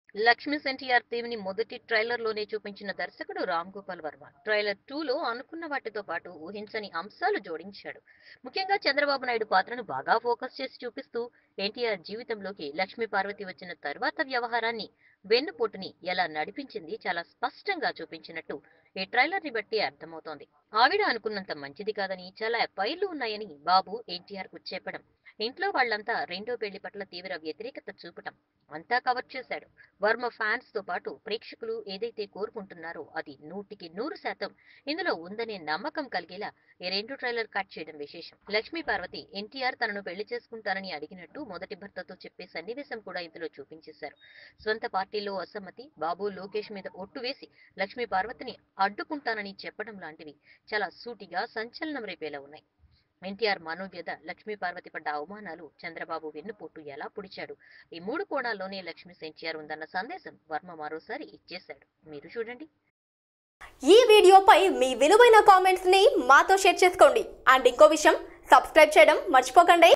Lakshmi NTR theme ని మొదటి trailer లోనే చూపించిన దర్శకుడు రామ్ గోపాల్ వర్మ ట్రైలర్ టూ లో అనుకున్న వాటితో పాటు ఊహించని అంశాలు జోడించాడు ముఖ్యంగా చంద్రబాబు నాయుడు పాత్రను బాగా ఫోకస్ చేసి చూపిస్తూ ఎన్టీఆర్ జీవితంలోకి లక్ష్మీ పార్వతి వచ్చిన తర్వాత వ్యవహారాన్ని వెన్నుపోటుని ఎలా నడిపించింది చాలా స్పష్టంగా చూపించినట్టు ఈ ట్రైలర్ ని బట్టి అర్థమవుతోంది ఆవిడ అనుకున్నంత మంచిది కాదని చాలా ఎఫ్ఐఆర్లు ఉన్నాయని బాబు ఎన్టీఆర్ కు చెప్పడం ఇంట్లో వాళ్ళంతా రెండో పెళ్లి పట్ల తీవ్ర వ్యతిరేకత చూపటం అంతా కవర్ చేశాడు వర్మ ఫ్యాన్స్ తో పాటు ప్రేక్షకులు ఏదైతే కోరుకుంటున్నారో అది నూటికి నూరు శాతం ఇందులో ఉందనే నమ్మకం కలిగేలా ఈ రెండు ట్రైలర్ కట్ చేయడం విశేషం లక్ష్మీ పార్వతి ఎన్టీఆర్ తనను పెళ్లి చేసుకుంటానని అడిగినట్టు మొదటి భర్తతో చెప్పే సన్నివేశం కూడా ఇందులో చూపించేశారు స్వంత పార్టీలో అసమ్మతి బాబు లోకేష్ మీద ఒట్టు వేసి లక్ష్మీ పార్వతిని అడ్డుకుంటానని చెప్పడం లాంటివి చాలా సూటిగా సంచలనం రేపేలా ఉన్నాయి ఎన్టీఆర్ మనోవ్యధ లక్ష్మీ పార్వతి పడ్డ అవమానాలు చంద్రబాబు వెన్నుపోటు ఎలా పుడిచాడు ఈ మూడు కోణాల్లోనే లక్ష్మీ ఎన్టీఆర్ ఉందన్న సందేశం వర్మ మరోసారి ఇచ్చేశాడు మీరు చూడండి ఈ వీడియోపై మీ విలువైన కామెంట్స్ ని మాతో షేర్ చేసుకోండి అండ్ ఇంకో విషయం సబ్స్క్రైబ్ చేయడం మర్చిపోకండి